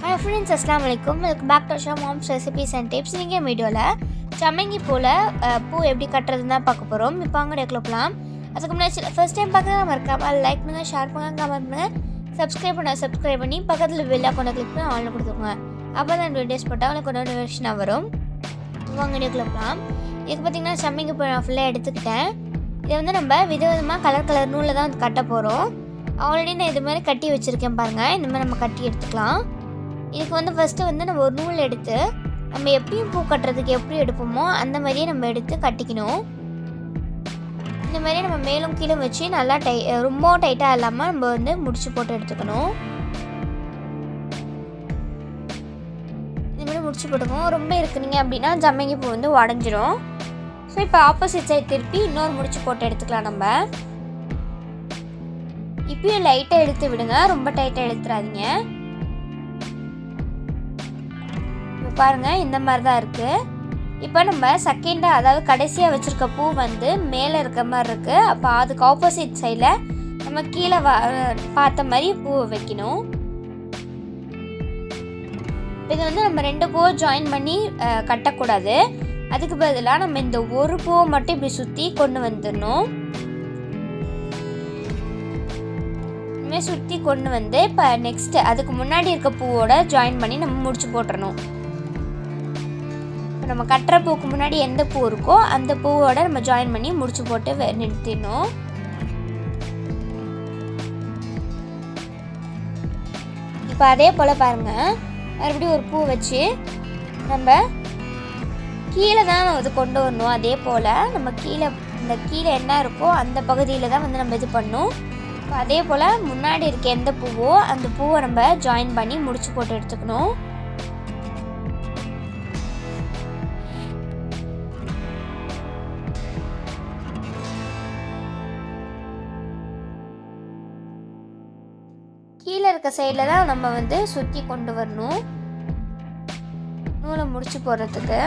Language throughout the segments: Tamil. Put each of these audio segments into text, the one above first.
ஹாய் ஃப்ரெண்ட்ஸ் அஸ்லாம் வலைக்கும் welcome back to show mom's recipes and tips நீங்கள் வீடியோவில் சம்மங்கி பூவில் அஹ், பூ எப்படி கட்டுறதுன்னு தான் பார்க்க போகிறோம் இப்போ அங்கே டெக்லோப்லாம் அதுக்கு முன்னாடி ஃபர்ஸ்ட் டைம் பார்க்குறதா மறக்காம லைக் பண்ணுங்கள் ஷேர் பண்ணுங்கள் கமெண்ட் பண்ணுங்கள் சப்ஸ்கிரைப் பண்ண சப்ஸ்கிரைப் பண்ணி பக்கத்தில் பெல் அக்கௌண்ட்டை கிளிக் பண்ணி ஆன்ல கொடுத்துருங்க அப்போ தான் வீடியோஸ் போட்டால் உங்களுக்கு நோட்டிஃபிகேஷனாக வரும் வாங்க டெக்லோப்லாம் இதுக்கு பார்த்தீங்கன்னா சம்மங்கி பூ நான் ஃபுல்லாக எடுத்துக்கிட்டேன் இதை வந்து நம்ம விதவிதமாக கலர் கலர் நூலில் தான் வந்து கட்ட போகிறோம் ஆல்ரெடி நான் இது மாதிரி கட்டி வச்சுருக்கேன் பாருங்கள் இந்த மாதிரி நம்ம கட்டி எடுத்துக்கலாம் இதுக்கு வந்து ஃபஸ்ட்டு வந்து நம்ம ஒரு நூல் எடுத்து நம்ம எப்பயும் பூ கட்டுறதுக்கு எப்படி எடுப்போமோ அந்த மாதிரியே நம்ம எடுத்து கட்டிக்கணும் இந்த மாதிரி நம்ம மேலும் கீழும் வச்சு நல்லா டை ரொம்ப டைட்டாக இல்லாமல் நம்ம வந்து முடிச்சு போட்டு எடுத்துக்கணும் இந்த மாதிரி முடிச்சு போட்டுக்கணும் ரொம்ப இருக்குனீங்க அப்படின்னா ஜம்மங்கி பூ வந்து உடஞ்சிரும் ஸோ இப்போ ஆப்போசிட் சைடு திருப்பி இன்னொரு முடிச்சு போட்டு எடுத்துக்கலாம் நம்ம இப்பயும் லைட்டாக எடுத்து விடுங்க ரொம்ப டைட்டாக எடுத்துறாதீங்க இப்போ பாருங்க இந்த மாதிரி தான் இருக்குது இப்போ நம்ம செகண்டாக அதாவது கடைசியாக வச்சுருக்க பூ வந்து மேலே இருக்க மாதிரி இருக்குது அப்போ அதுக்கு ஆப்போசிட் சைடில் நம்ம கீழே வ பார்த்த மாதிரி பூவை வைக்கணும் இது வந்து நம்ம ரெண்டு பூவை ஜாயின் பண்ணி அஹ், கட்டக்கூடாது அதுக்கு பதிலாக நம்ம இந்த ஒரு பூவை மட்டும் இப்படி சுற்றி கொண்டு வந்துடணும் இனிமேல் சுற்றி கொண்டு வந்து இப்போ நெக்ஸ்ட் அதுக்கு முன்னாடி இருக்க பூவோட ஜாயின் பண்ணி நம்ம முடிச்சு போட்டுறணும் இப்போ நம்ம கட்டுற பூக்கு முன்னாடி எந்த பூ இருக்கோ அந்த பூவோட நம்ம ஜாயின் பண்ணி முடிச்சு போட்டு வெ- நிறுத்திடணும் இப்போ அதே போல் பாருங்கள் மறுபடியும் ஒரு பூ வச்சு நம்ம கீழே தான் இது கொண்டு வரணும் அதே போல் நம்ம கீழே இந்த கீழே என்ன இருக்கோ அந்த பகுதியில் தான் வந்து நம்ம இது பண்ணணும் இப்போ அதே போல் முன்னாடி இருக்க எந்த பூவோ அந்த பூவை நம்ம ஜாயின் பண்ணி முடிச்சு போட்டு எடுத்துக்கணும் கீழே இருக்க சைடில் தான் நம்ம வந்து சுற்றி கொண்டு வரணும் நூலை முடிச்சு போடுறதுக்கு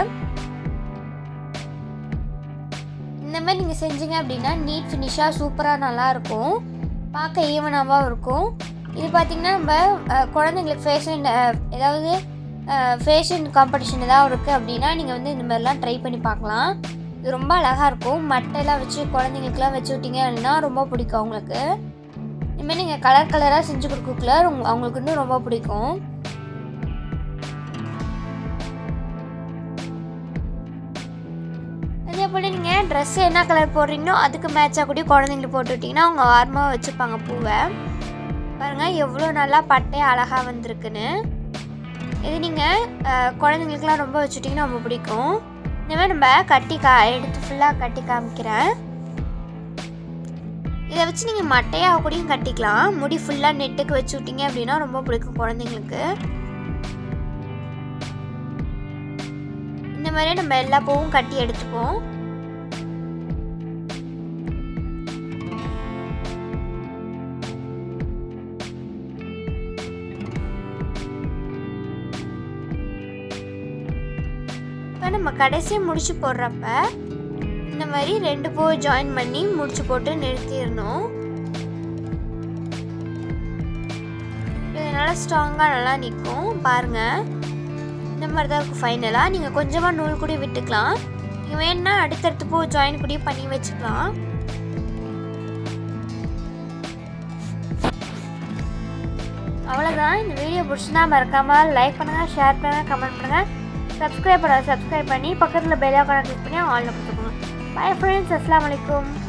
இந்த மாதிரி நீங்கள் செஞ்சீங்க அப்படின்னா நீட் ஃபினிஷாக சூப்பராக நல்லாயிருக்கும் பார்க்க ஈவனாகவும் இருக்கும் இது பார்த்திங்கன்னா நம்ம அஹ், குழந்தைங்களுக்கு ஃபேஷன் ஏதாவது ஃபேஷன் காம்படிஷன் ஏதாவது இருக்குது அப்படின்னா நீங்கள் வந்து இந்த மாதிரிலாம் ட்ரை பண்ணி பார்க்கலாம் இது ரொம்ப அழகாக இருக்கும் மட்டையெல்லாம் வச்சு குழந்தைங்களுக்குலாம் வச்சு விட்டீங்க அப்படின்னா ரொம்ப பிடிக்கும் அவங்களுக்கு இனிமேல் நீங்கள் கலர் கலராக செஞ்சு கொடுக்கக்குள்ள உங்க- அவங்களுக்கு இன்னும் ரொம்ப பிடிக்கும் அதே போல் நீங்கள் ட்ரெஸ்ஸு என்ன கலர் போடுறீங்களோ அதுக்கு மேட்சாக கூட குழந்தைங்களுக்கு போட்டு விட்டிங்கன்னா அவங்க ஆர்வமாக வச்சுப்பாங்க பூவை பாருங்கள் எவ்வளோ நல்லா பட்டை அழகாக வந்திருக்குன்னு இது நீங்கள் குழந்தைங்களுக்குலாம் ரொம்ப வச்சுட்டிங்கன்னா ரொம்ப பிடிக்கும் இந்த மாதிரி நம்ம கட்டி கா எடுத்து ஃபுல்லாக கட்டி காமிக்கிறேன் இதை வச்சு நீங்கள் மட்டையாக கூடயும் கட்டிக்கலாம் முடி ஃபுல்லாக நெட்டுக்கு வச்சு விட்டீங்க அப்படின்னா ரொம்ப பிடிக்கும் குழந்தைங்களுக்கு இந்த மாதிரியே நம்ம எல்லா பூவும் கட்டி எடுத்துப்போம் இப்போ நம்ம கடைசியாக முடிச்சு போடுறப்ப இந்த மாதிரி ரெண்டு பூவை ஜாயின் பண்ணி முடிச்சு போட்டு நிறுத்திடணும் இதனால் ஸ்ட்ராங்காக நல்லா நிற்கும் பாருங்கள் இந்த மாதிரி தான் இருக்கும் ஃபைனலாக நீங்கள் கொஞ்சமாக நூல் கூட விட்டுக்கலாம் நீங்கள் வேணும்னா அடுத்தடுத்து பூ ஜாயின் கூட பண்ணி வச்சுக்கலாம் அவ்வளோதான் இந்த வீடியோ பிடிச்சிருந்தா மறக்காமல் லைக் பண்ணுங்கள் ஷேர் பண்ணுங்கள் கமெண்ட் பண்ணுங்கள் சப்ஸ்கிரைப் பண்ண சப்ஸ்கிரைப் பண்ணி பக்கத்தில் பெல் ஐக்கானை கிளிக் பண்ணி ஆன்ல கொடுத்துக்கோங்க பாய் ஃப்ரெண்ட்ஸ் அஸ்லாம் வலைக்கும்